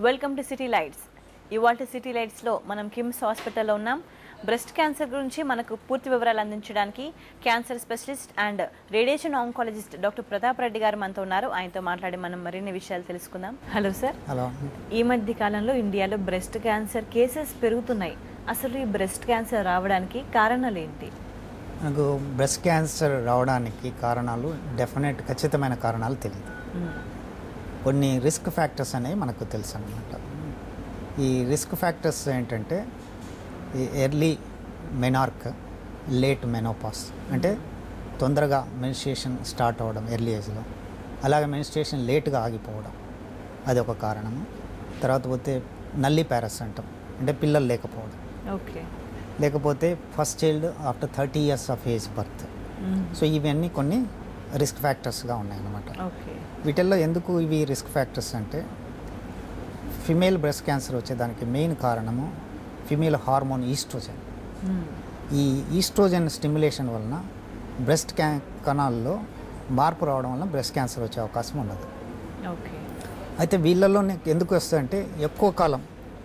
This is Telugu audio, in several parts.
వెల్కమ్ టు సిటీ లైట్స్ ఇవాళ సిటీ లైట్స్లో మనం కిమ్స్ హాస్పిటల్లో ఉన్నాం బ్రెస్ట్ క్యాన్సర్ గురించి మనకు పూర్తి వివరాలు అందించడానికి cancer specialist and radiation oncologist doctor Pratap Reddy గారు మనతో ఉన్నారు ఆయనతో మాట్లాడి మనం మరిన్ని విషయాలు తెలుసుకుందాం హలో సార్ హలో ఈ మధ్య కాలంలో ఇండియాలో బ్రెస్ట్ క్యాన్సర్ కేసెస్ పెరుగుతున్నాయి అసలు ఈ బ్రెస్ట్ క్యాన్సర్ రావడానికి కారణాలు ఏంటి నాకు బ్రెస్ట్ క్యాన్సర్ రావడానికి కారణాలు డెఫినెట్ ఖచ్చితమైన కారణాలు తెలియదు కొన్ని రిస్క్ ఫ్యాక్టర్స్ అనేవి మనకు తెలుసు అనమాట ఈ రిస్క్ ఫ్యాక్టర్స్ ఏంటంటే ఈ ఎర్లీ మెనార్క్ లేట్ మెనోపాస్ అంటే తొందరగా మెనిస్ట్రేషన్ స్టార్ట్ అవ్వడం ఎర్లీ ఏజ్లో అలాగే మెనిస్ట్రేషన్ లేట్గా ఆగిపోవడం అది ఒక కారణము తర్వాత పోతే నల్లి ప్యారస్ అంటాం అంటే పిల్లలు లేకపోవడం ఓకే లేకపోతే first child after thirty years of age birth so ఇవన్నీ కొన్ని రిస్క్ ఫ్యాక్టర్స్గా ఉన్నాయన్నమాట ఓకే వీటిల్లో ఎందుకు ఇవి రిస్క్ ఫ్యాక్టర్స్ అంటే ఫిమేల్ బ్రెస్ట్ క్యాన్సర్ వచ్చేదానికి మెయిన్ కారణము ఫిమేల్ హార్మోన్ ఈస్ట్రోజన్ ఈ ఈస్ట్రోజన్ స్టిమ్యులేషన్ వలన బ్రెస్ట్ క్యా కణాల్లో మార్పు రావడం వలన బ్రెస్ట్ క్యాన్సర్ వచ్చే అవకాశం ఉన్నది ఓకే అయితే వీళ్ళలోనే ఎందుకు వస్తుందంటే ఎక్కువ కాలం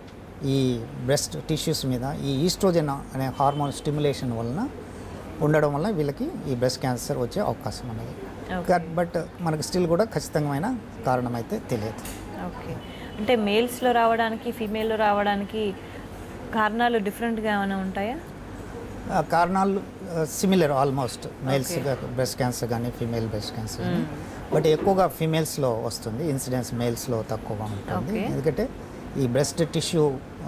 ఈ బ్రెస్ట్ టిష్యూస్ మీద ఈ ఈస్ట్రోజన్ అనే హార్మోన్ స్టిమ్యులేషన్ వలన ఉండడం వల్ల వీళ్ళకి ఈ బ్రెస్ట్ క్యాన్సర్ వచ్చే అవకాశం ఉన్నది Okay. బట్ మనకు స్టిల్ కూడా ఖచ్చితమైన కారణం అయితే తెలియదు ఓకే అంటే మేల్స్లో రావడానికి ఫీమేల్లో రావడానికి కారణాలు డిఫరెంట్గా ఏమైనా ఉంటాయా ఆ కారణాలు similar almost males Okay. Breast cancer కానీ ఫీమేల్ బ్రెస్ట్ క్యాన్సర్ కానీ బట్ ఎక్కువగా ఫీమేల్స్లో వస్తుంది ఇన్సిడెన్స్ మేల్స్లో తక్కువగా ఉంటుంది Okay. ఎందుకంటే ఈ బ్రెస్ట్ టిష్యూ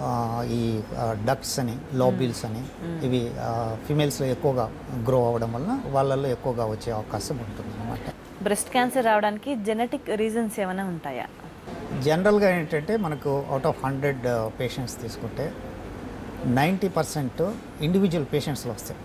ఈ డక్ట్స్ అని లోబిల్స్ అని ఇవి ఫీమేల్స్లో ఎక్కువగా గ్రో అవ్వడం వలన వాళ్ళల్లో ఎక్కువగా వచ్చే అవకాశం ఉంటుంది అన్నమాట బ్రెస్ట్ క్యాన్సర్ రావడానికి జెనెటిక్ రీజన్స్ ఏమైనా ఉంటాయా జనరల్గా ఏంటంటే మనకు అవుట్ ఆఫ్ హండ్రెడ్ పేషెంట్స్ తీసుకుంటే నైంటీ పర్సెంట్ ఇండివిజువల్ పేషెంట్స్లో వస్తాయి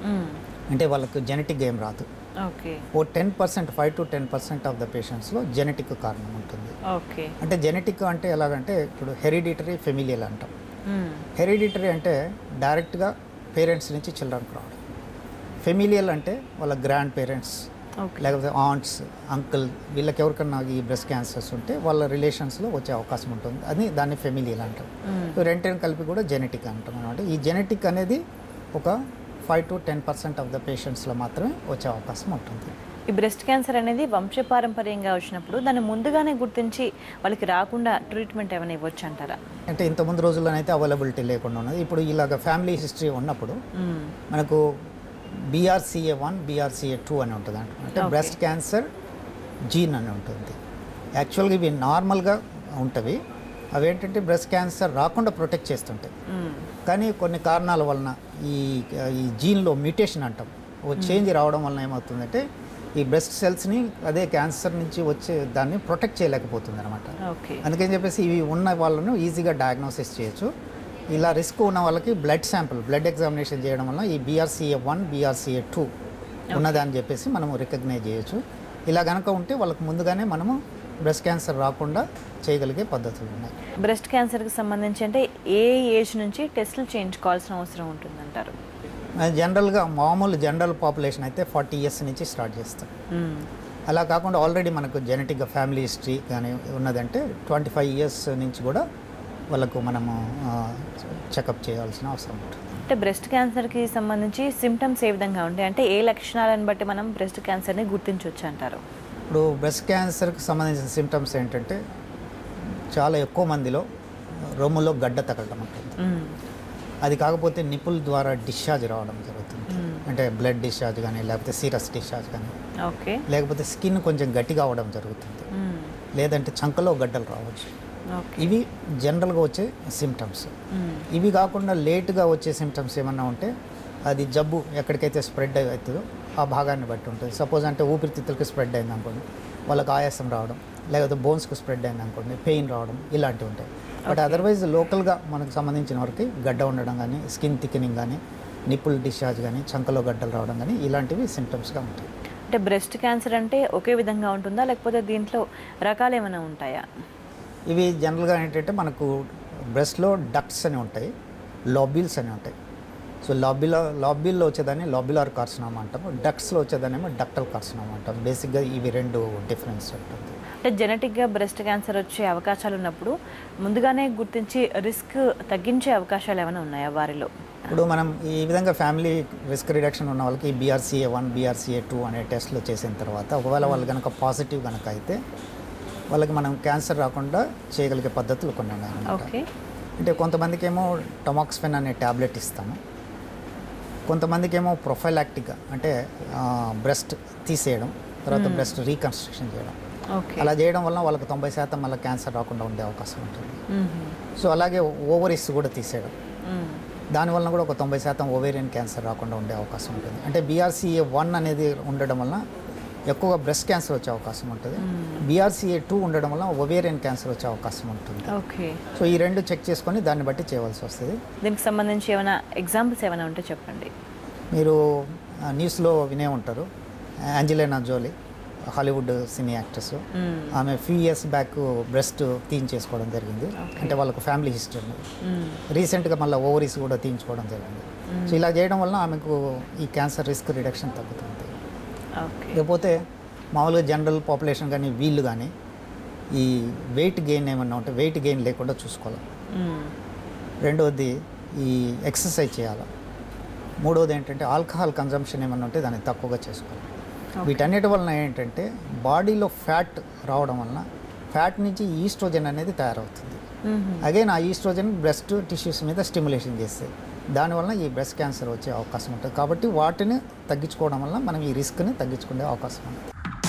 అంటే వాళ్ళకు జెనెటిక్ ఏం రాదు ఓకే ఓ ten percent five to ten percent of the పేషెంట్స్లో జెనెటిక్ కారణం ఉంటుంది ఓకే అంటే జెనెటిక్ అంటే ఎలాగంటే ఇప్పుడు హెరిడిటరీ ఫెమిలియల్ అంటాం హెరిడిటరీ అంటే డైరెక్ట్గా పేరెంట్స్ నుంచి చిల్డ్రన్కి రావడం ఫెమిలియల్ అంటే వాళ్ళ గ్రాండ్ పేరెంట్స్ ఓకే లేకపోతే ఆంట్స్ అంకుల్ వీళ్ళకి ఎవరికన్నా ఈ బ్రెస్ట్ క్యాన్సర్స్ ఉంటే వాళ్ళ రిలేషన్స్లో వచ్చే అవకాశం ఉంటుంది అది దాన్ని ఫెమిలియల్ అంటాం రెంటేని కలిపి కూడా జెనెటిక్ అంటాం అనమాట ఈ జెనెటిక్ అనేది ఒక five to ten percent of the పేషెంట్స్లో మాత్రమే వచ్చే అవకాశం ఉంటుంది ఈ బ్రెస్ట్ క్యాన్సర్ అనేది వంశపారంపర్యంగా వచ్చినప్పుడు దాన్ని ముందుగానే గుర్తించి వాళ్ళకి రాకుండా ట్రీట్మెంట్ ఏమైనా ఇవ్వచ్చు అంటారా అంటే ఇంతకుముందు రోజుల్లోనైతే అవైలబిలిటీ లేకుండా ఉన్నది ఇప్పుడు ఇలాగ ఫ్యామిలీ హిస్టరీ ఉన్నప్పుడు మనకు బీఆర్సీఏ వన్ బీఆర్సీఏ టూ అని ఉంటుంది అంట అంటే Okay. బ్రెస్ట్ క్యాన్సర్ జీన్ అని ఉంటుంది యాక్చువల్గా ఇవి నార్మల్గా ఉంటవి అవి ఏంటంటే బ్రెస్ట్ క్యాన్సర్ రాకుండా ప్రొటెక్ట్ చేస్తుంటాయి కానీ కొన్ని కారణాల వలన ఈ ఈ జీన్లో మ్యూటేషన్ అంటాం ఓ చేంజ్ రావడం వలన ఏమవుతుందంటే ఈ బ్రెస్ట్ సెల్స్ని అదే క్యాన్సర్ నుంచి వచ్చే దాన్ని ప్రొటెక్ట్ చేయలేకపోతుంది అనమాట ఓకే అందుకని చెప్పేసి ఇవి ఉన్న వాళ్ళను ఈజీగా డయాగ్నోసిస్ చేయొచ్చు ఇలా రిస్క్ ఉన్న వాళ్ళకి బ్లడ్ శాంపుల్ బ్లడ్ ఎగ్జామినేషన్ చేయడం వల్ల ఈ బీఆర్సీఏ వన్ బీఆర్సీఏ టూ ఉన్నది అని చెప్పేసి మనము రికగ్నైజ్ చేయొచ్చు ఇలా కనుక ఉంటే వాళ్ళకి ముందుగానే మనము బ్రెస్ట్ క్యాన్సర్ రాకుండా చేయగలిగే పద్ధతులు ఉన్నాయి బ్రెస్ట్ క్యాన్సర్కి సంబంధించి అంటే ఏ ఏజ్ నుంచి టెస్టులు చేయించుకోవాల్సిన అవసరం ఉంటుందంటారు జనరల్గా మామూలు జనరల్ పాపులేషన్ అయితే ఫార్టీ ఇయర్స్ నుంచి స్టార్ట్ చేస్తాం అలా కాకుండా ఆల్రెడీ మనకు జెనెటిక్గా ఫ్యామిలీ హిస్టరీ కానీ ఉన్నదంటే ట్వంటీ ఫైవ్ ఇయర్స్ నుంచి కూడా వాళ్ళకు మనము చెకప్ చేయాల్సిన అవసరం ఉంటుంది అంటే బ్రెస్ట్ క్యాన్సర్కి సంబంధించి సిమ్టమ్స్ ఏ విధంగా ఉంటాయి అంటే ఏ లక్షణాలను బట్టి మనం బ్రెస్ట్ క్యాన్సర్ని గుర్తించవచ్చు అంటారు ఇప్పుడు బ్రెస్ట్ క్యాన్సర్కి సంబంధించిన సిమ్టమ్స్ ఏంటంటే చాలా ఎక్కువ మందిలో రొమ్ములో గడ్డ తగలడం ఉంటుంది మ్మ్. అది కాకపోతే నిపుల్ ద్వారా డిశ్చార్జ్ రావడం జరుగుతుంది మ్మ్. అంటే బ్లడ్ డిశ్చార్జ్ కానీ లేకపోతే సీరస్ డిశ్చార్జ్ కానీ ఓకే లేకపోతే స్కిన్ కొంచెం గట్టిగా అవడం జరుగుతుంది మ్మ్. లేదంటే చంకలో గడ్డలు రావచ్చు ఓకే ఇవి జనరల్గా వచ్చే సిమ్టమ్స్ మ్మ్. ఇవి కాకుండా లేట్గా వచ్చే సిమ్టమ్స్ ఏమన్నా ఉంటే అది జబ్బు ఎక్కడికైతే స్ప్రెడ్ అవుతుందో ఆ భాగాన్ని బట్టి ఉంటుంది సపోజ్ అంటే ఊపిరితిత్తులకి స్ప్రెడ్ అయింది అనుకోండి వాళ్ళకి ఆయాసం రావడం లేకపోతే బోన్స్కి స్ప్రెడ్ అయింది అనుకోండి పెయిన్ రావడం ఇలాంటివి ఉంటాయి బట్ అదర్వైజ్ లోకల్గా మనకు సంబంధించిన వరకు గడ్డ ఉండడం కానీ స్కిన్ థిక్నింగ్ కానీ నిప్పుల్ డిశ్చార్జ్ కానీ చంకలో గడ్డలు రావడం కానీ ఇలాంటివి సిమ్టమ్స్గా ఉంటాయి అంటే బ్రెస్ట్ క్యాన్సర్ అంటే ఒకే విధంగా ఉంటుందా లేకపోతే దీంట్లో రకాలు ఏమైనా ఉంటాయా ఇవి జనరల్గా ఏంటంటే మనకు బ్రెస్ట్లో డక్ట్స్ అని ఉంటాయి లాబిల్స్ అని ఉంటాయి సో లాబిలో లాబిల్లో వచ్చేదాన్ని లాబిలార్ కార్సినోమా అంటాము డక్ట్స్లో వచ్చేదాన్నేమో డక్టల్ కార్సినోమా అంటాం బేసిక్గా ఇవి రెండు డిఫరెన్స్ ఉంటుంది అంటే జెనెటిక్గా బ్రెస్ట్ క్యాన్సర్ వచ్చే అవకాశాలు ఉన్నప్పుడు ముందుగానే గుర్తించి రిస్క్ తగ్గించే అవకాశాలు ఏమైనా ఉన్నాయా వారిలో ఇప్పుడు మనం ఈ విధంగా ఫ్యామిలీ రిస్క్ రిడక్షన్ ఉన్న వాళ్ళకి బీఆర్సీఏ వన్ బీఆర్సీఏ టూ అనే టెస్ట్లు చేసిన తర్వాత ఒకవేళ వాళ్ళు కనుక పాజిటివ్ కనుక అయితే వాళ్ళకి మనం క్యాన్సర్ రాకుండా చేయగలిగే పద్ధతులు కొన్ని ఉన్నాయన్నమాట ఓకే అంటే కొంతమందికి ఏమో టొమాక్స్ఫెన్ అనే ట్యాబ్లెట్ ఇస్తాము కొంతమందికి ఏమో ప్రొఫైలాక్టిక్గా అంటే బ్రెస్ట్ తీసేయడం తర్వాత బ్రెస్ట్ రీకన్స్ట్రక్షన్ చేయడం ఓకే అలా చేయడం వల్ల వాళ్ళకి తొంభై శాతం మళ్ళీ క్యాన్సర్ రాకుండా ఉండే అవకాశం ఉంటుంది సో అలాగే ఓవరీస్ కూడా తీసేయడం దానివల్ల కూడా ఒక తొంభై శాతం ఓవేరియన్ క్యాన్సర్ రాకుండా ఉండే అవకాశం ఉంటుంది అంటే బీఆర్సీఏ వన్ అనేది ఉండడం వల్ల ఎక్కువగా బ్రెస్ట్ క్యాన్సర్ వచ్చే అవకాశం ఉంటుంది బీఆర్సీఏ టూ ఉండడం వల్ల ఓవేరియన్ క్యాన్సర్ వచ్చే అవకాశం ఉంటుంది ఓకే సో ఈ రెండు చెక్ చేసుకొని దాన్ని బట్టి చేయవలసి వస్తుంది దీనికి సంబంధించి ఏమైనా ఎగ్జాంపుల్స్ ఏమైనా ఉంటే చెప్పండి మీరు ఆ, న్యూస్లో వినే ఉంటారు Angelina Jolie Hollywood cine actress మ్మ్. ఆమె ఫ్యూ ఇయర్స్ బ్యాక్ బ్రెస్ట్ తీయించేసుకోవడం జరిగింది అంటే వాళ్ళకు ఫ్యామిలీ హిస్టరీ ఉంది మ్మ్. రీసెంట్గా మళ్ళీ ఓవరీస్ కూడా తీయించుకోవడం జరిగింది సో ఇలా చేయడం వల్ల ఆమెకు ఈ క్యాన్సర్ రిస్క్ రిడక్షన్ తగ్గుతుంది ఓకే లేకపోతే మామూలుగా జనరల్ పాపులేషన్ కానీ వీళ్ళు కానీ ఈ వెయిట్ గెయిన్ ఏమన్నా ఉంటే వెయిట్ గెయిన్ లేకుండా చూసుకోవాలి మ్మ్. రెండవది ఈ ఎక్సర్సైజ్ చేయాలి మూడవది ఏంటంటే ఆల్కహాల్ కన్జంప్షన్ ఏమన్నా ఉంటే దాన్ని తక్కువగా చేసుకోవాలి వీటన్నిటి వలన ఏంటంటే బాడీలో ఫ్యాట్ రావడం వలన ఫ్యాట్ నుంచి ఈస్ట్రోజన్ అనేది తయారవుతుంది మ్మ్. అగైన్ ఆ ఈస్ట్రోజన్ బ్రెస్ట్ టిష్యూస్ మీద స్టిమ్యులేషన్ చేస్తుంది దానివల్ల ఈ బ్రెస్ట్ క్యాన్సర్ వచ్చే అవకాశం ఉంటుంది కాబట్టి వాటిని తగ్గించుకోవడం వల్ల మనం ఈ రిస్క్ని తగ్గించుకునే అవకాశం ఉంటుంది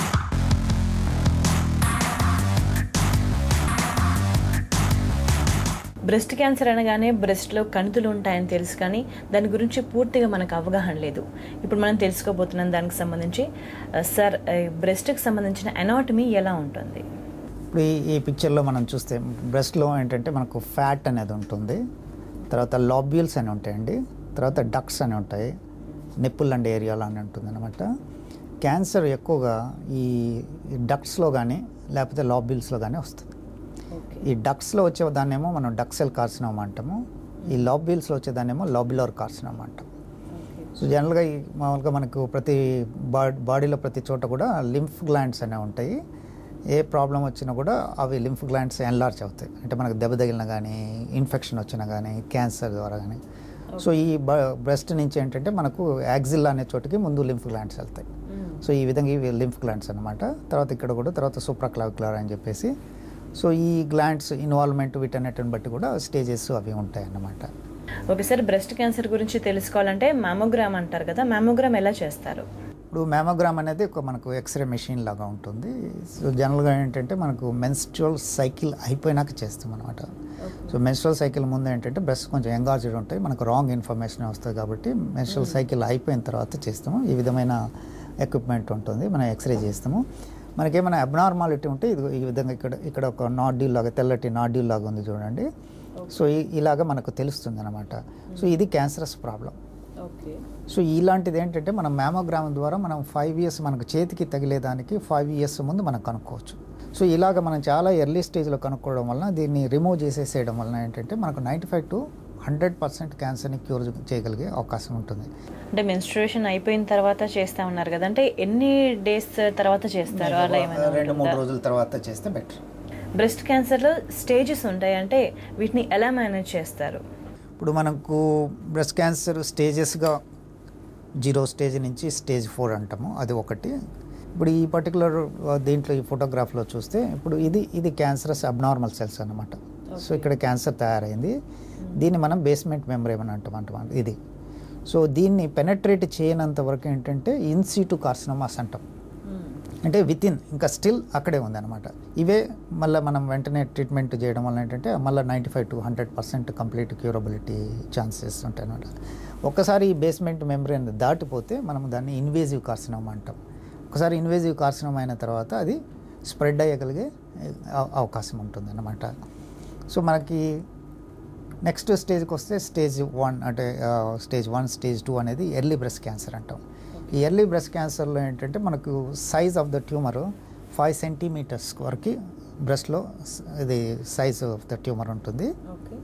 బ్రెస్ట్ క్యాన్సర్ అనగానే బ్రెస్ట్లో కణుతులు ఉంటాయని తెలుసు కానీ దాని గురించి పూర్తిగా మనకు అవగాహన లేదు ఇప్పుడు మనం తెలుసుకోబోతున్నాం దానికి సంబంధించి ఆ, సార్ బ్రెస్ట్కి సంబంధించిన ఎనాటమీ ఎలా ఉంటుంది ఇప్పుడు ఈ ఈ పిక్చర్లో మనం చూస్తే బ్రెస్ట్లో ఏంటంటే మనకు ఫ్యాట్ అనేది ఉంటుంది తర్వాత లాబ్యూల్స్ అని ఉంటాయండి తర్వాత డక్స్ అని ఉంటాయి నిప్పుల్ అండ్ ఏరియాలో అని ఉంటుంది అనమాట క్యాన్సర్ ఎక్కువగా ఈ డక్స్లో కానీ లేకపోతే లాబ్యూల్స్లో కానీ వస్తుంది ఈ డక్స్లో వచ్చే దాన్నేమో మనం డక్సెల్ కార్సినోమా అంటాము ఈ లాబ్యూల్స్లో వచ్చే దాన్నేమో లాబ్యులర్ కార్సినోమా అంటాం సో జనరల్గా ఈ మామూలుగా మనకు ప్రతి బా బాడీలో ప్రతి చోట కూడా లింఫ్ గ్లాండ్స్ అనేవి ఉంటాయి ఏ ప్రాబ్లం వచ్చినా కూడా అవి లింఫ్ గ్లాండ్స్ ఎన్లార్జ్ అవుతాయి అంటే మనకు దెబ్బ తగిలినా కానీ ఇన్ఫెక్షన్ వచ్చినా కానీ క్యాన్సర్ ద్వారా కానీ సో ఈ బ్రెస్ట్ నుంచి ఏంటంటే మనకు యాక్సిల్ అనే చోటికి ముందు లింఫ్ గ్లాండ్స్ వెళ్తాయి సో ఈ విధంగా ఇవి లింఫ్ గ్లాండ్స్ అనమాట తర్వాత ఇక్కడ కూడా తర్వాత సూప్రాక్లావిక్యులర్ అని చెప్పేసి సో ఈ గ్లాండ్స్ ఇన్వాల్వ్మెంట్ వీటన్నిటిని బట్టి కూడా స్టేజెస్ అవి ఉంటాయి అన్నమాట ఓకే సార్ బ్రెస్ట్ క్యాన్సర్ గురించి తెలుసుకోవాలంటే మ్యామోగ్రామ్ అంటారు కదా మ్యామోగ్రామ్ ఎలా చేస్తారు ఇప్పుడు మ్యామోగ్రామ్ అనేది ఒక మనకు ఎక్స్రే మెషిన్ లాగా ఉంటుంది సో జనరల్గా ఏంటంటే మనకు మెన్స్ట్రువల్ సైకిల్ అయిపోయినాక చేస్తాం అనమాట సో మెన్స్ట్రువల్ సైకిల్ ముందు ఏంటంటే బ్రెస్ట్ కొంచెం ఎంగార్జ్డ్ ఉంటాయి మనకు రాంగ్ ఇన్ఫర్మేషన్ వస్తుంది కాబట్టి మెన్స్ట్రువల్ సైకిల్ అయిపోయిన తర్వాత చేస్తాము ఈ విధమైన ఎక్విప్మెంట్ ఉంటుంది మనం ఎక్స్రే చేస్తాము మనకేమైనా అబ్నార్మాలిటీ ఉంటే ఇది ఈ విధంగా ఇక్కడ ఇక్కడ ఒక నాడ్యూల్ లాగా తెల్లటి నాడ్యూల్ లాగా ఉంది చూడండి సో ఈ- ఇలాగ మనకు తెలుస్తుంది అనమాట సో ఇది క్యాన్సరస్ ప్రాబ్లం ఓకే సో ఇలాంటిది ఏంటంటే మనం మ్యామోగ్రామ్ ద్వారా మనం ఫైవ్ ఇయర్స్ మనకు చేతికి తగిలేదానికి ఫైవ్ ఇయర్స్ ముందు మనం కనుక్కోవచ్చు సో ఇలాగ మనం చాలా ఎర్లీ స్టేజ్లో కనుక్కోవడం వలన దీన్ని రిమూవ్ చేసేసేయడం వలన ఏంటంటే మనకు ninety five to hundred percent క్యాన్సర్ని క్యూర్ చేయగలిగే అవకాశం ఉంటుంది అంటే మెన్స్ట్రుయేషన్ అయిపోయిన తర్వాత చేస్తా ఉన్నారు కదా అంటే ఎన్ని డేస్ తర్వాత చేస్తారు అలా ఏమైనా రెండు మూడు రోజుల తర్వాత చేస్తే బెటర్ బ్రెస్ట్ క్యాన్సర్లో స్టేజెస్ ఉంటాయి అంటే వీటిని ఎలా మేనేజ్ చేస్తారు ఇప్పుడు మనకు బ్రెస్ట్ క్యాన్సర్ స్టేజెస్గా జీరో స్టేజ్ నుంచి స్టేజ్ ఫోర్ అంటాము అది ఒకటి ఇప్పుడు ఈ పర్టికులర్ దీంట్లో ఈ ఫోటోగ్రాఫ్లో చూస్తే ఇప్పుడు ఇది ఇది క్యాన్సరస్ అబ్నార్మల్ సెల్స్ అన్నమాట సో ఇక్కడ క్యాన్సర్ తయారైంది దీన్ని మనం బేస్మెంట్ మెంబ్రేమ్ అని అంటాం అంటాం ఇది సో దీన్ని పెనట్రేట్ చేయనంత వరకు ఏంటంటే ఇన్సీటు కార్సినోమాస్ అంటాం అంటే విత్ ఇన్ ఇంకా స్టిల్ అక్కడే ఉందన్నమాట ఇవే మళ్ళీ మనం వెంటనే ట్రీట్మెంట్ చేయడం వల్ల ఏంటంటే మళ్ళీ ninety five to hundred percent complete curability chances ఉంటాయి అనమాట ఒక్కసారి ఈ బేస్మెంట్ మెంబ్రేన్ దాటిపోతే మనం దాన్ని ఇన్వేజివ్ కార్సినోమా అంటాం ఒకసారి ఇన్వేజివ్ కార్సినోమా అయిన తర్వాత అది స్ప్రెడ్ అయ్యగలిగే అవ- అవకాశం ఉంటుంది అన్నమాట సో మనకి నెక్స్ట్ స్టేజ్కి వస్తే స్టేజ్ వన్ అంటే స్టేజ్ వన్ స్టేజ్ టూ అనేది ఎర్లీ బ్రెస్ట్ క్యాన్సర్ అంటాం ఈ ఎర్లీ బ్రెస్ట్ క్యాన్సర్లో ఏంటంటే మనకు size of the tumour five centimetres వరకు బ్రెస్ట్లో ఇది సైజ్ ఆఫ్ ద ట్యూమర్ ఉంటుంది ఓకే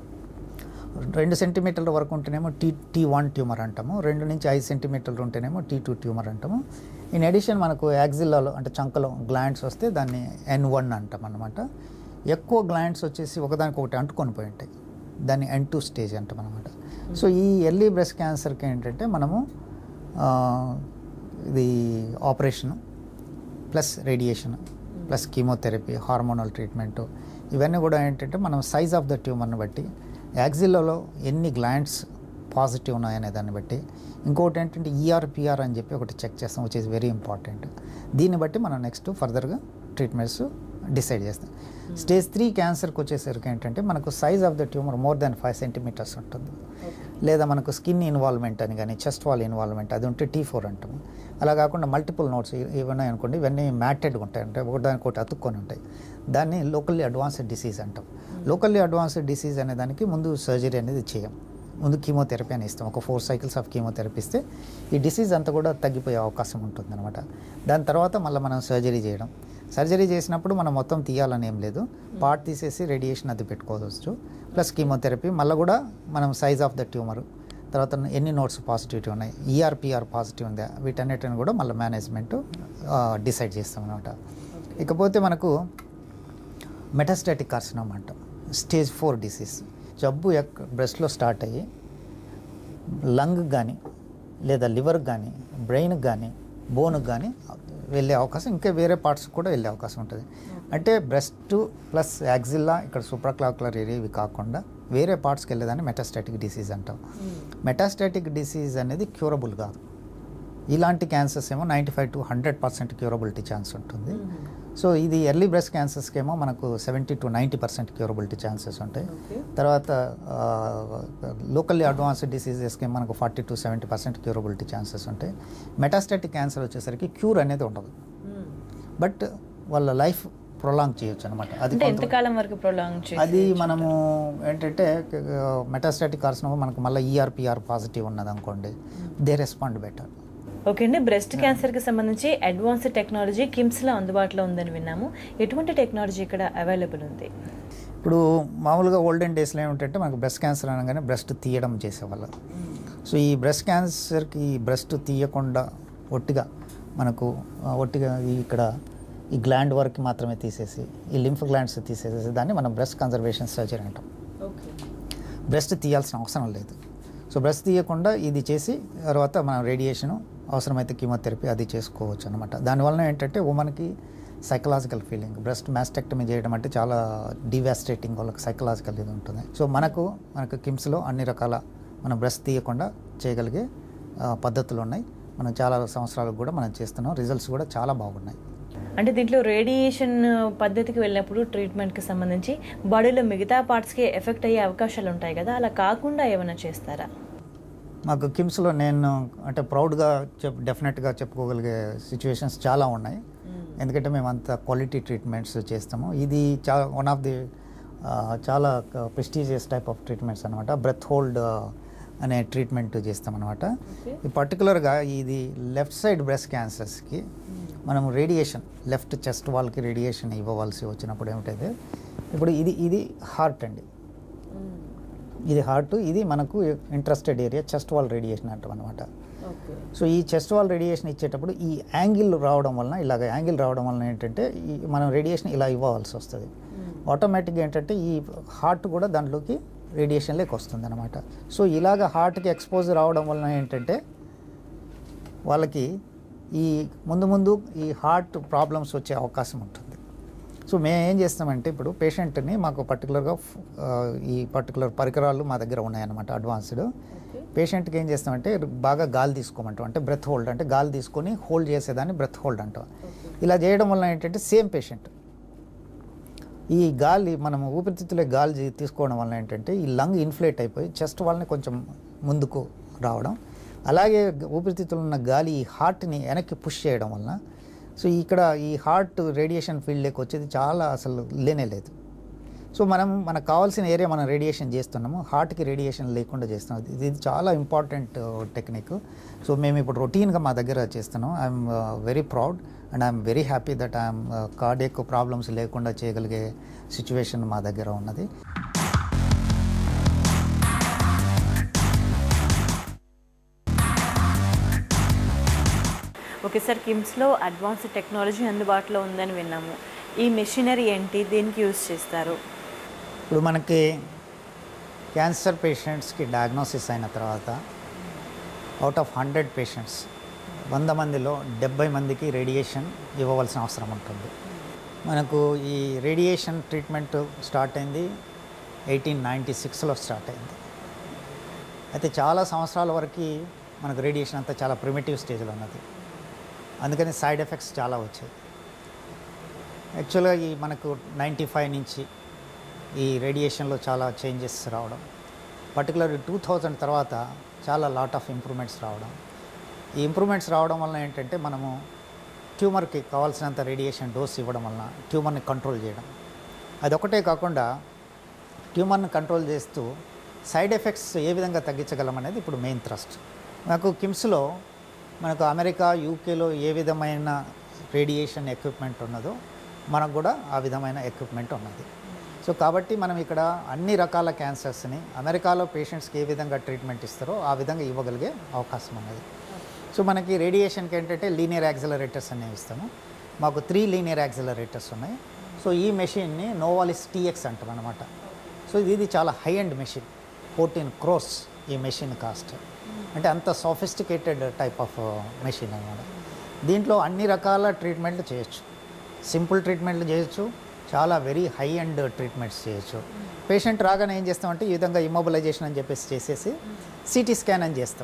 రెండు సెంటీమీటర్ల వరకు ఉంటేనేమో టీ టీ వన్ ట్యూమర్ అంటాము రెండు నుంచి ఐదు సెంటీమీటర్లు ఉంటేనేమో టీ టూ ట్యూమర్ అంటాము ఇన్ ఎడిషన్ మనకు యాక్సిల్లాలో అంటే చంకలో గ్లాండ్స్ వస్తే దాన్ని ఎన్ వన్ అంటాం అనమాట ఎక్కువ గ్లాండ్స్ వచ్చేసి ఒకదానికొకటి అంటుకొని పోయి ఉంటాయి దాన్ని ఎన్ టూ స్టేజ్ అంటాం అనమాట సో ఈ ఎర్లీ బ్రెస్ట్ క్యాన్సర్కి ఏంటంటే మనము ఆ, ఇది operation plus radiation plus chemotherapy hormonal treatment ఇవన్నీ కూడా ఏంటంటే మనం సైజ్ ఆఫ్ ద ట్యూమర్ని బట్టి యాక్సిల్లలో ఎన్ని గ్లాండ్స్ పాజిటివ్ ఉన్నాయనే దాన్ని బట్టి ఇంకొకటి ఏంటంటే ఈఆర్పిఆర్ అని చెప్పి ఒకటి చెక్ చేస్తాం విచ్ ఇస్ వెరీ ఇంపార్టెంట్ దీన్ని బట్టి మనం నెక్స్ట్ ఫర్దర్గా ట్రీట్మెంట్స్ డిసైడ్ చేస్తాం స్టేజ్ త్రీ క్యాన్సర్కి వచ్చేసరికి ఏంటంటే మనకు size of the tumour more than five centimetres ఉంటుంది లేదా మనకు స్కిన్ ఇన్వాల్వ్మెంట్ అని కానీ చెస్ట్ వాల్ ఇన్వాల్వ్మెంట్ అది ఉంటే టీ ఫోర్ అంటాము అలా కాకుండా మల్టిపుల్ నోట్స్ ఇవన్నీ అనుకోండి ఇవన్నీ మ్యాటెడ్గా ఉంటాయి అంటే ఒకదానికి ఒకటి అతుక్కొని ఉంటాయి దాన్ని లోకల్లీ అడ్వాన్స్డ్ డిసీజ్ అంటాం లోకల్లీ అడ్వాన్స్డ్ డిసీజ్ అనే దానికి ముందు సర్జరీ అనేది చేయం ముందు కీమోథెరపీ అని ఇస్తాం ఒక ఫోర్ సైకిల్స్ ఆఫ్ కీమోథెరపీ ఇస్తే ఈ డిసీజ్ అంతా కూడా తగ్గిపోయే అవకాశం ఉంటుంది అనమాట దాని తర్వాత మళ్ళీ మనం సర్జరీ చేయడం సర్జరీ చేసినప్పుడు మనం మొత్తం తీయాలని ఏం లేదు పార్ట్ తీసేసి రేడియేషన్ అది పెట్టుకోవచ్చు ప్లస్ కీమోథెరపీ మళ్ళీ కూడా మనం సైజ్ ఆఫ్ ద ట్యూమర్ తర్వాత ఎన్ని నోట్స్ పాజిటివిటీ ఉన్నాయి ఈఆర్పిఆర్ పాజిటివ్ ఉందా వీటన్నిటిని కూడా మళ్ళీ మేనేజ్మెంట్ డిసైడ్ చేస్తాం అనమాట ఇకపోతే మనకు మెటాస్టాటిక్ కార్సినోమా అంటాం స్టేజ్ ఫోర్ డిసీజ్ జబ్బు ఎక్క బ్రెస్ట్లో స్టార్ట్ అయ్యి లంగ్ కానీ లేదా లివర్కి కానీ బ్రెయిన్కి కానీ బోన్కి కానీ వెళ్ళే అవకాశం ఇంకా వేరే పార్ట్స్ కూడా వెళ్ళే అవకాశం ఉంటుంది అంటే బ్రెస్ట్ ప్లస్ యాక్సిల్లా ఇక్కడ సూప్రాక్లాకులర్ ఏరియా ఇవి కాకుండా వేరే పార్ట్స్కి వెళ్ళేదాన్ని మెటాస్టాటిక్ డిసీజ్ అంటాం మెటాస్టాటిక్ డిసీజ్ అనేది క్యూరబుల్ కాదు ఇలాంటి క్యాన్సర్స్ ఏమో ninety five to hundred percent curability chance ఉంటుంది సో ఇది ఎర్లీ బ్రెస్ట్ క్యాన్సర్స్కి ఏమో మనకు seventy to ninety percent curability chances ఉంటాయి తర్వాత లోకల్లీ అడ్వాన్స్డ్ డిసీజెస్కి మనకు forty to seventy percent curability chances ఉంటాయి మెటాస్టాటిక్ క్యాన్సర్ వచ్చేసరికి క్యూర్ అనేది ఉండదు బట్ వాళ్ళ లైఫ్ ప్రొలాంగ్ చేయొచ్చు అనమాట అది అంటే కొంత- ఎంతకాలం వరకు ప్రొలాంగ్ అది మనము ఏంటంటే మెటాస్టాటిక్ కార్సినోమా మనకు మళ్ళీ ఈఆర్పిఆర్ పాజిటివ్ ఉన్నది అనుకోండి దే రెస్పాండ్ బెటర్ ఓకే అండి బ్రెస్ట్ క్యాన్సర్ కి సంబంధించి అడ్వాన్స్డ్ టెక్నాలజీ కిమ్స్ లో అందుబాటులో ఉందని విన్నాము ఎటువంటి టెక్నాలజీ ఇక్కడ అవైలబుల్ ఉంది ఇప్పుడు మామూలుగా ఓల్డెన్ డేస్లో ఏమిటంటే మనకు బ్రెస్ట్ క్యాన్సర్ అనగానే బ్రెస్ట్ తీయడం చేసేవాళ్ళు సో ఈ బ్రెస్ట్ క్యాన్సర్కి ఈ బ్రెస్ట్ తీయకుండా ఒట్టిగా మనకు ఆ, ఒట్టిగా ఈ ఇక్కడ ఈ గ్లాండ్ వరకు మాత్రమే తీసేసి ఈ లింఫ్ గ్లాండ్స్ తీసేసి దాన్ని మనం బ్రెస్ట్ కన్జర్వేషన్ సర్జరీ అంటాం బ్రెస్ట్ తీయాల్సిన అవసరం లేదు సో బ్రెస్ట్ తీయకుండా ఇది చేసి తర్వాత మనం రేడియేషను అవసరమైతే కీమోథెరపీ అది చేసుకోవచ్చు అనమాట దానివల్ల ఏంటంటే ఉమెన్కి సైకలాజికల్ ఫీలింగ్ బ్రెస్ట్ మ్యాస్టెక్టమీ చేయడం అంటే చాలా డివాస్టేటింగ్ వాళ్ళకి సైకలాజికల్ ఇది ఉంటుంది సో మనకు మనకు కిమ్స్లో అన్ని రకాల మనం బ్రెస్ట్ తీయకుండా చేయగలిగే ఆ, పద్ధతులు ఉన్నాయి మనం చాలా సంవత్సరాలకు కూడా మనం చేస్తున్నాం రిజల్ట్స్ కూడా చాలా బాగున్నాయి అంటే దీంట్లో రేడియేషన్ పద్ధతికి వెళ్ళినప్పుడు ట్రీట్మెంట్కి సంబంధించి బాడీలో మిగతా పార్ట్స్కి ఎఫెక్ట్ అయ్యే అవకాశాలు ఉంటాయి కదా అలా కాకుండా ఏమైనా చేస్తారా మాకు కిమ్స్లో నేను అంటే ప్రౌడ్గా చెప్ డెఫినెట్గా చెప్పుకోగలిగే సిచ్యువేషన్స్ చాలా ఉన్నాయి ఎందుకంటే మేము అంత క్వాలిటీ ట్రీట్మెంట్స్ చేస్తాము ఇది చా వన్ ఆఫ్ ది చాలా ప్రెస్టీజియస్ టైప్ ఆఫ్ ట్రీట్మెంట్స్ అనమాట బ్రెత్ హోల్డ్ అనే ట్రీట్మెంట్ చేస్తామన్నమాట ఈ పర్టికులర్గా ఇది లెఫ్ట్ సైడ్ బ్రెస్ట్ క్యాన్సర్స్కి మనం రేడియేషన్ లెఫ్ట్ చెస్ట్ వాల్కి రేడియేషన్ ఇవ్వవలసి వచ్చినప్పుడు ఏమిటైతే ఇప్పుడు ఇది ఇది హార్ట్ అండి ఇది హార్ట్ ఇది మనకు interested area chest wall radiation అంటాం అనమాట సో ఈ చెస్ట్ వాల్ రేడియేషన్ ఇచ్చేటప్పుడు ఈ యాంగిల్ రావడం వలన ఇలాగ యాంగిల్ రావడం వలన ఏంటంటే ఈ మనం రేడియేషన్ ఇలా ఇవ్వవలసి వస్తుంది ఆటోమేటిక్గా ఏంటంటే ఈ హార్ట్ కూడా దాంట్లోకి రేడియేషన్లోకి వస్తుంది అనమాట సో ఇలాగ హార్ట్కి ఎక్స్పోజ్ రావడం వలన ఏంటంటే వాళ్ళకి ఈ ముందు ముందు ఈ హార్ట్ ప్రాబ్లమ్స్ వచ్చే అవకాశం ఉంటుంది సో మేము ఏం చేస్తామంటే ఇప్పుడు పేషెంట్ని మాకు పర్టికులర్గా ఈ పర్టికులర్ పరికరాలు మా దగ్గర ఉన్నాయన్నమాట అడ్వాన్స్డ్ పేషెంట్కి ఏం చేస్తామంటే బాగా గాలి తీసుకోమంటాం అంటే బ్రెత్ హోల్డ్ అంటే గాలి తీసుకొని హోల్డ్ చేసేదాన్ని బ్రెత్ హోల్డ్ అంటాం ఇలా చేయడం వల్ల ఏంటంటే సేమ్ పేషెంట్ ఈ గాలి మనం ఊపిరితిత్తులే గాలి జీ- తీసుకోవడం వల్ల ఏంటంటే ఈ లంగ్ ఇన్ఫ్లేట్ అయిపోయి చెస్ట్ వాళ్ళని కొంచెం ముందుకు రావడం అలాగే ఊపిరితిత్తులు ఉన్న గాలి ఈ హార్ట్ని వెనక్కి పుష్ చేయడం వలన సో ఇక్కడ ఈ హార్ట్ రేడియేషన్ ఫీల్డ్లోకి వచ్చేది చాలా అసలు లేనే లేదు సో మనం మనకు కావాల్సిన ఏరియా మనం రేడియేషన్ చేస్తున్నాము హార్ట్కి రేడియేషన్ లేకుండా చేస్తున్నాం ఇది ఇది చాలా ఇంపార్టెంట్ టెక్నిక్ సో మేము ఇప్పుడు రొటీన్గా మా దగ్గర చేస్తున్నాం I'm very proud and I'm very happy that I'm cardiac problems లేకుండా చేయగలిగే సిచ్యువేషన్ మా దగ్గర ఉన్నది ఒకేసారి కిమ్స్లో అడ్వాన్స్డ్ టెక్నాలజీ అందుబాటులో ఉందని విన్నాము ఈ మెషినరీ ఏంటి దేనికి యూజ్ చేస్తారు ఇప్పుడు మనకి క్యాన్సర్ పేషెంట్స్కి డయాగ్నోసిస్ అయిన తర్వాత అవుట్ ఆఫ్ హండ్రెడ్ పేషెంట్స్ వంద మందిలో డెబ్బై మందికి రేడియేషన్ ఇవ్వవలసిన అవసరం ఉంటుంది మనకు ఈ రేడియేషన్ ట్రీట్మెంట్ స్టార్ట్ అయింది ఎయిటీన్ నైంటీ సిక్స్లో స్టార్ట్ అయింది అయితే చాలా సంవత్సరాల వరకు మనకు రేడియేషన్ అంతా చాలా ప్రిమిటివ్ స్టేజ్లో ఉన్నది అందుకని సైడ్ ఎఫెక్ట్స్ చాలా వచ్చాయి యాక్చువల్గా ఈ మనకు నైంటీ ఫైవ్ నుంచి ఈ రేడియేషన్లో చాలా చేంజెస్ రావడం పర్టికులర్ టూ థౌజండ్ తర్వాత చాలా లాట్ ఆఫ్ ఇంప్రూవ్మెంట్స్ రావడం ఈ ఇంప్రూవ్మెంట్స్ రావడం వలన ఏంటంటే మనము ట్యూమర్కి కావాల్సినంత రేడియేషన్ డోస్ ఇవ్వడం వలన ట్యూమర్ని కంట్రోల్ చేయడం అదొకటే కాకుండా ట్యూమర్ని కంట్రోల్ చేస్తూ సైడ్ ఎఫెక్ట్స్ ఏ విధంగా తగ్గించగలం అనేది ఇప్పుడు మెయిన్ థ్రస్ట్ నాకు కిమ్స్లో మనకు అమెరికా యూకేలో ఏ విధమైన రేడియేషన్ ఎక్విప్మెంట్ ఉన్నదో మనకు కూడా ఆ విధమైన ఎక్విప్మెంట్ ఉన్నది సో కాబట్టి మనం ఇక్కడ అన్ని రకాల క్యాన్సర్స్ని అమెరికాలో పేషెంట్స్కి ఏ విధంగా ట్రీట్మెంట్ ఇస్తారో ఆ విధంగా ఇవ్వగలిగే అవకాశం ఉన్నది సో మనకి రేడియేషన్కి ఏంటంటే లీనియర్ యాక్సిలరేటర్స్ అనేవి ఇస్తాము మాకు త్రీ లీనియర్ యాక్సిలరేటర్స్ ఉన్నాయి సో ఈ మెషిన్ని నోవాలిస్ టీఎక్స్ అంటాం అనమాట సో ఇది ఇది చాలా high end machine fourteen crores ఈ మెషిన్ కాస్ట్ అంటే అంత సాఫిస్టికేటెడ్ టైప్ ఆఫ్ మెషిన్ అనమాట దీంట్లో అన్ని రకాల ట్రీట్మెంట్లు చేయొచ్చు సింపుల్ ట్రీట్మెంట్లు చేయొచ్చు చాలా వెరీ హై అండ్ ట్రీట్మెంట్స్ చేయొచ్చు పేషెంట్ రాగానే ఏం చేస్తామంటే ఈ విధంగా ఇమ్మొబిలైజేషన్ అని చెప్పేసి చేసేసి సిటీ స్కాన్ అని చేస్తాం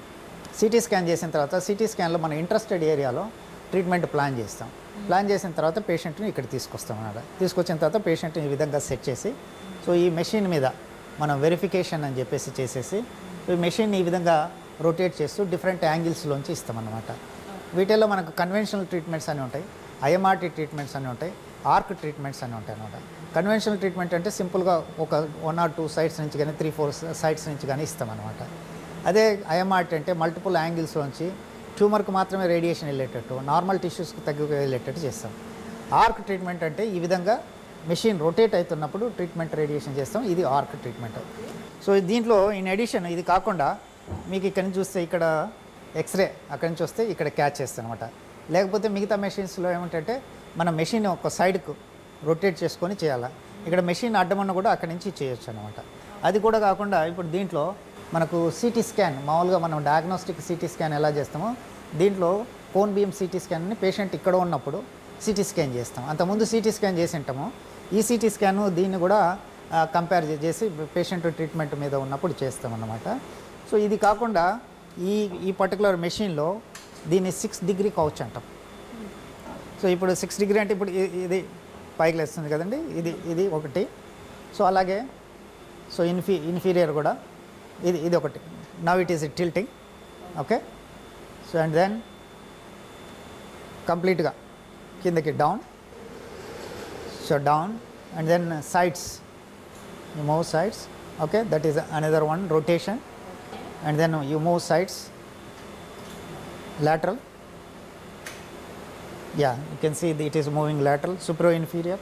సిటీ స్కాన్ చేసిన తర్వాత సిటీ స్కాన్లో మన ఇంట్రెస్టెడ్ ఏరియాలో ట్రీట్మెంట్ ప్లాన్ చేస్తాం ప్లాన్ చేసిన తర్వాత పేషెంట్ని ఇక్కడ తీసుకొస్తాం అన్నమాట తీసుకొచ్చిన తర్వాత పేషెంట్ని ఈ విధంగా సెట్ చేసి సో ఈ మెషిన్ మీద మనం వెరిఫికేషన్ అని చెప్పేసి చేసేసి ఈ మెషిన్ ఈ విధంగా రొటేట్ చేస్తూ డిఫరెంట్ యాంగిల్స్లోంచి ఇస్తామన్నమాట వీటిల్లో మనకు కన్వెన్షనల్ ట్రీట్మెంట్స్ అని ఉంటాయి ఐఎంఆర్టీ ట్రీట్మెంట్స్ అని ఉంటాయి ఆర్క్ ట్రీట్మెంట్స్ అని ఉంటాయి అనమాట కన్వెన్షనల్ ట్రీట్మెంట్ అంటే సింపుల్గా ఒక వన్ ఆర్ టూ సైడ్స్ నుంచి కానీ త్రీ ఫోర్ సైడ్స్ నుంచి కానీ ఇస్తామన్నమాట అదే ఐఎంఆర్టీ అంటే మల్టిపుల్ యాంగిల్స్లోంచి ట్యూమర్కి మాత్రమే రేడియేషన్ వెళ్ళేటట్టు నార్మల్ టిష్యూస్కి తగ్గి వెళ్ళేటట్టు చేస్తాం ఆర్క్ ట్రీట్మెంట్ అంటే ఈ విధంగా మెషిన్ రొటేట్ అవుతున్నప్పుడు ట్రీట్మెంట్ రేడియేషన్ చేస్తాం ఇది ఆర్క్ ట్రీట్మెంట్ సో దీంట్లో ఇన్ అడిషన్ ఇది కాకుండా మీకు ఇక్కడ నుంచి చూస్తే ఇక్కడ ఎక్స్రే అక్కడి నుంచి వస్తే ఇక్కడ క్యాచ్ చేస్తాం అనమాట లేకపోతే మిగతా మెషిన్స్లో ఏమిటంటే మన మెషిన్ ఒక సైడ్కు రొటేట్ చేసుకొని చేయాలి ఇక్కడ మెషిన్ అడ్డమన్న కూడా అక్కడి నుంచి చేయొచ్చు అనమాట అది కూడా కాకుండా ఇప్పుడు దీంట్లో మనకు సిటీ స్కాన్ మామూలుగా మనం డయాగ్నోస్టిక్ సిటీ స్కాన్ ఎలా చేస్తామో దీంట్లో కోన్ బీమ్ సిటీ స్కాన్ని పేషెంట్ ఇక్కడ ఉన్నప్పుడు సిటీ స్కాన్ చేస్తాం అంతకుముందు సిటీ స్కాన్ చేసి ఉంటాము ఈ సిటీ స్కాన్ దీన్ని కూడా కంపేర్ చేసి పేషెంట్ ట్రీట్మెంట్ మీద ఉన్నప్పుడు చేస్తాం అన్నమాట సో ఇది కాకుండా ఈ ఈ పర్టికులర్ మెషిన్లో దీన్ని సిక్స్ డిగ్రీ కౌచ్ అంటాం సో ఇప్పుడు సిక్స్ డిగ్రీ అంటే ఇప్పుడు ఇ- ఇది పైకి లేస్తుంది కదండి ఇది ఇది ఒకటి సో అలాగే సో ఇన్ఫీ ఇన్ఫీరియర్ కూడా ఇది ఇది ఒకటి now it is tilting okay so and then కంప్లీట్గా కిందకి down so down and then sides you move sides okay that is another one rotation and then you move sides lateral yeah you can see it is moving lateral superior inferior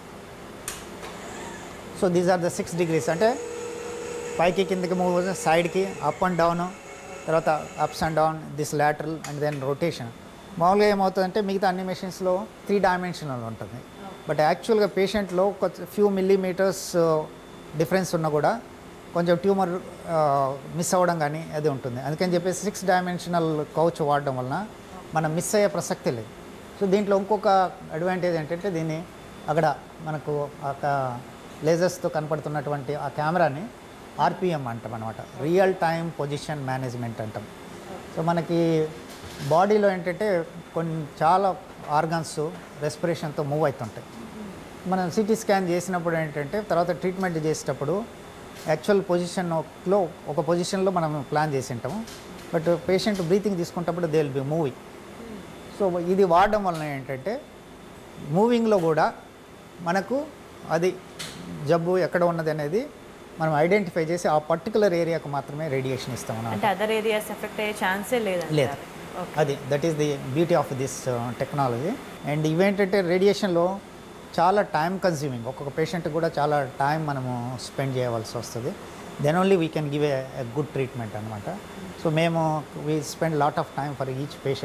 so these are the six degrees అంటే పైకి కిందకి మూవ్ సైడ్కి అప్ అండ్ డౌన్ తర్వాత ups and down this lateral and then rotation మామూలుగా ఏమవుతుందంటే మిగతా అన్ని మెషిన్స్లో త్రీ డైమెన్షనల్ ఉంటుంది బట్ యాక్చువల్గా పేషెంట్లో ఒక ఫ్యూ మిల్లీమీటర్స్ డిఫరెన్స్ ఉన్నా కూడా కొంచెం ట్యూమర్ మిస్ అవ్వడం కానీ అది ఉంటుంది అందుకని చెప్పేసి సిక్స్ డైమెన్షనల్ కౌచ్ వాడడం వలన మనం మిస్ అయ్యే ప్రసక్తి లేదు సో దీంట్లో ఇంకొక అడ్వాంటేజ్ ఏంటంటే దీన్ని అక్కడ మనకు ఒక లేజర్స్తో కనపడుతున్నటువంటి ఆ కెమెరాని ఆర్పిఎం అంటాం అనమాట రియల్ టైం పొజిషన్ మేనేజ్మెంట్ అంటాం సో మనకి బాడీలో ఏంటంటే కొన్ని చాలా ఆర్గన్స్ రెస్పిరేషన్తో మూవ్ అవుతుంటాయి మనం సిటీ స్కాన్ చేసినప్పుడు ఏంటంటే తర్వాత ట్రీట్మెంట్ చేసేటప్పుడు యాక్చువల్ పొజిషన్లో ఒక పొజిషన్లో మనం ప్లాన్ చేసి ఉంటాము బట్ పేషెంట్ బ్రీతింగ్ తీసుకున్నప్పుడు they will be moving so ఇది వాడడం వలన ఏంటంటే మూవింగ్లో కూడా మనకు అది జబ్బు ఎక్కడ ఉన్నది అనేది మనం ఐడెంటిఫై చేసి ఆ పర్టికులర్ ఏరియాకు మాత్రమే రేడియేషన్ ఇస్తాం అన్నమాట అంటే అదర్ ఏరియాస్ ఎఫెక్ట్ అయ్యే ఛాన్సే లేదు లేదు అది that is the beauty of this technology and ఇవేంటంటే రేడియేషన్లో చాలా టైం కన్స్యూమింగ్ ఒక్కొక్క పేషెంట్ కూడా చాలా టైం మనము స్పెండ్ చేయవలసి వస్తుంది then only we can give a good treatment అనమాట సో మేము we spend lot of time for each patient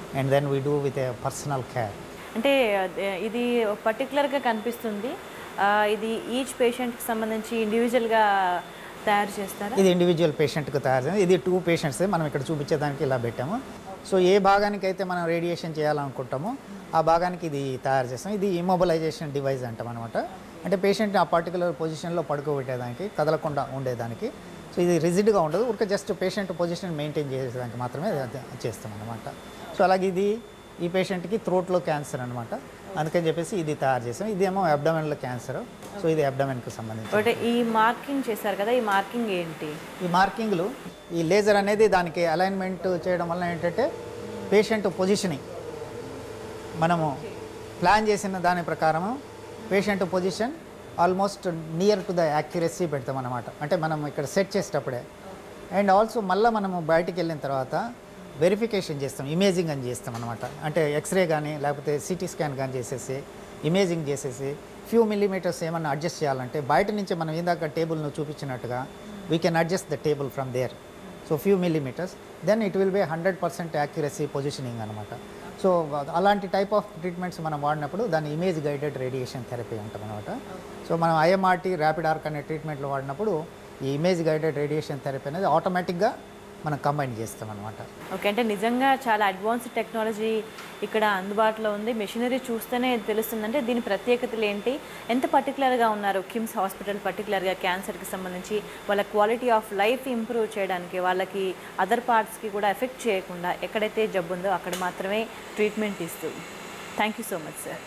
and then we do with a personal care అంటే అదే, ఇది పర్టికులర్గా కనిపిస్తుంది ఆ, ఇది ఈచ్ పేషెంట్కి సంబంధించి ఇండివిజువల్గా తయారు చేస్తారా ఇది ఇండివిజువల్ పేషెంట్కి తయారు చేయాలి ఇది టూ పేషెంట్స్ మనం ఇక్కడ చూపించేదానికి ఇలా పెట్టాము సో ఏ భాగానికి అయితే మనం రేడియేషన్ చేయాలనుకుంటామో ఆ భాగానికి ఇది తయారు చేస్తాం ఇది ఇమొబిలైజేషన్ డివైస్ అంటాం అనమాట అంటే పేషెంట్ని ఆ పర్టికులర్ పొజిషన్లో పడుకోబెట్టేదానికి కదలకుండా ఉండేదానికి సో ఇది రిజిడ్గా ఉండదు ఊరికే జస్ట్ పేషెంట్ పొజిషన్ మెయింటైన్ చేసేదానికి మాత్రమే అది చేస్తాం అనమాట సో అలాగే ఇది ఈ పేషెంట్కి థ్రోట్లో క్యాన్సర్ అనమాట అందుకని చెప్పేసి ఇది తయారు చేస్తాం ఇదేమో అబ్డమెన్లో క్యాన్సర్ సో ఇది అబ్డమెన్కి సంబంధించి ఒకటి ఈ మార్కింగ్ చేశారు కదా ఈ మార్కింగ్ ఏంటి ఈ మార్కింగ్లు ఈ లేజర్ అనేది దానికి అలైన్మెంట్ చేయడం వల్ల ఏంటంటే పేషెంట్ పొజిషనింగ్ మనము ప్లాన్ చేసిన దాని ప్రకారము patient position almost near to the accuracy పెడతాం అనమాట అంటే మనం ఇక్కడ సెట్ చేసేటప్పుడే అండ్ ఆల్సో మళ్ళీ మనము బయటికి వెళ్ళిన తర్వాత వెరిఫికేషన్ చేస్తాం ఇమేజింగ్ అని చేస్తాం అనమాట అంటే ఎక్స్రే కానీ లేకపోతే సిటీ స్కాన్ కానీ చేసేసి ఇమేజింగ్ చేసేసి ఫ్యూ మిల్లీమీటర్స్ ఏమన్నా అడ్జస్ట్ చేయాలంటే బయట నుంచి మనం ఇందాక టేబుల్ను చూపించినట్టుగా we can adjust the table from there so few millimeters then it will be hundred percent accuracy positioning అనమాట సో అలాంటి టైప్ ఆఫ్ ట్రీట్మెంట్స్ మనం వాడినప్పుడు దాన్ని ఇమేజ్ గైడెడ్ రేడియేషన్ థెరపీ అంటాం అనమాట సో మనం ఐఎంఆర్టీ ర్యాపిడ్ ఆర్క్ అనే ట్రీట్మెంట్లో వాడినప్పుడు ఈ ఇమేజ్ గైడెడ్ రేడియేషన్ థెరపీ అనేది ఆటోమేటిక్గా మనం కంబైన్ చేస్తాం అనమాట ఓకే అంటే నిజంగా చాలా అడ్వాన్స్డ్ టెక్నాలజీ ఇక్కడ అందుబాటులో ఉంది మెషినరీ చూస్తేనే తెలుస్తుందంటే దీని ప్రత్యేకతలు ఏంటి ఎంత పర్టికులర్గా ఉన్నారు కిమ్స్ హాస్పిటల్ పర్టికులర్గా క్యాన్సర్కి సంబంధించి వాళ్ళ క్వాలిటీ ఆఫ్ లైఫ్ ఇంప్రూవ్ చేయడానికి వాళ్ళకి అదర్ పార్ట్స్కి కూడా ఎఫెక్ట్ చేయకుండా ఎక్కడైతే జబ్బు ఉందో అక్కడ మాత్రమే ట్రీట్మెంట్ ఇస్తూ thank you so much sir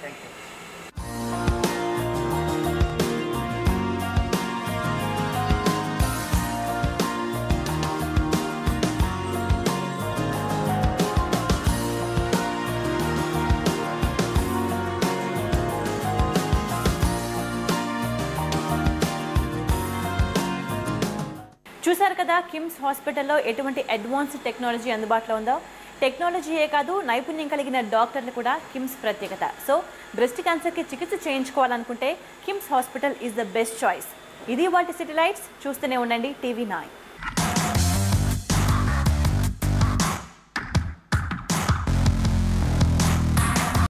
చూశారు కదా కిమ్స్ హాస్పిటల్లో ఎటువంటి అడ్వాన్స్డ్ టెక్నాలజీ అందుబాటులో ఉందో టెక్నాలజీయే కాదు నైపుణ్యం కలిగిన డాక్టర్లు కూడా కిమ్స్ ప్రత్యేకత సో బ్రెస్ట్ క్యాన్సర్కి చికిత్స చేయించుకోవాలనుకుంటే KIMS hospital is the best choice ఇది వాటి సిటీ లైట్స్ చూస్తూనే ఉండండి టీవీ నైన్